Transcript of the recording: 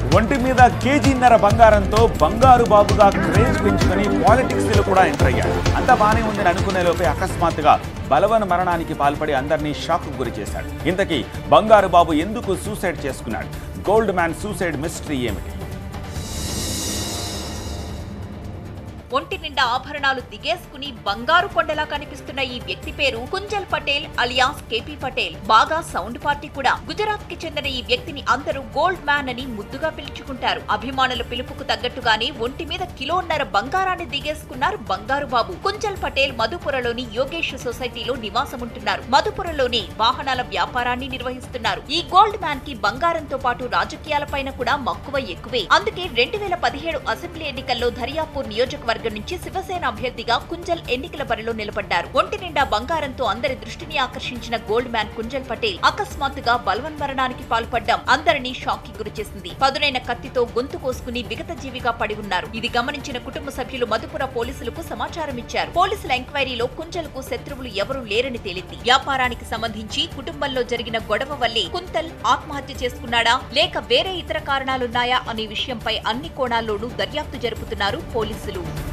ఒంటి మీద కేజీన్నర బంగారంతో బంగారు బాబుగా క్రేజ్ పెంచుకొని పాలిటిక్స్ లో కూడా ఎంటర్ అయ్యాడు అంతా బానే ఉందని అనుకునే లోపే అకస్మాత్తుగా బలవన్ మరణానికి పాల్పడి అందరినీ షాక్ గురి చేశాడు ఇంతకీ బంగారు బాబు ఎందుకు సూసైడ్ చేసుకున్నాడు గోల్డ్ మ్యాన్ సూసైడ్ మిస్టరీ ఏమిటి ఒంటి నిండా ఆభరణాలు దిగేసుకుని బంగారు కొండలా కనిపిస్తున్న ఈ వ్యక్తి పేరు కుంజల్ పటేల్ అలియాస్ కేపీ పటేల్ బాగా సౌండ్ పార్టీ కూడా గుజరాత్ కి చెందిన ఈ వ్యక్తిని అందరూ గోల్డ్ మ్యాన్ అని ముద్దుగా పిలుచుకుంటారు అభిమానుల పిలుపుకు తగ్గట్టుగానే ఒంటి మీద కిలోన్నర బంగారాన్ని దిగేసుకున్నారు బంగారు బాబు కుంజల్ పటేల్ మధుపురలోని యోగేష్ సొసైటీలో నివాసముంటున్నారు మధుపురలోనే వాహనాల వ్యాపారాన్ని నిర్వహిస్తున్నారు ఈ గోల్డ్ మ్యాన్ కి బంగారంతో పాటు రాజకీయాలపైన కూడా మక్కువ ఎక్కువే అందుకే రెండు వేల పదిహేడు అసెంబ్లీ ఎన్నికల్లో దర్యాపూర్ నియోజకవర్గం నుంచి శివసేన అభ్యర్థిగా కుంజల్ ఎన్నికల బరిలో నిలబడ్డారు ఒంటి నిండా బంగారంతో అందరి దృష్టిని ఆకర్షించిన గోల్డ్ మ్యాన్ కుంజల్ పటేల్ అకస్మాత్తుగా బలవన్ మరణానికి పాల్పడ్డం అందరినీ షాక్ కి గురి చేసింది పదునైన కత్తితో గొంతు కోసుకుని విగత జీవిగా పడి ఉన్నారు ఇది గమనించిన కుటుంబ సభ్యులు మధుపుర పోలీసులకు సమాచారం ఇచ్చారు పోలీసుల ఎంక్వైరీలో కుంజల్కు శత్రువులు ఎవరూ లేరని తేలింది వ్యాపారానికి సంబంధించి కుటుంబంలో జరిగిన గొడవ వల్లే కుంతల్ ఆత్మహత్య చేసుకున్నాడా లేక వేరే ఇతర కారణాలున్నాయా అనే విషయంపై అన్ని కోణాల్లోనూ దర్యాప్తు జరుపుతున్నారు పోలీసులు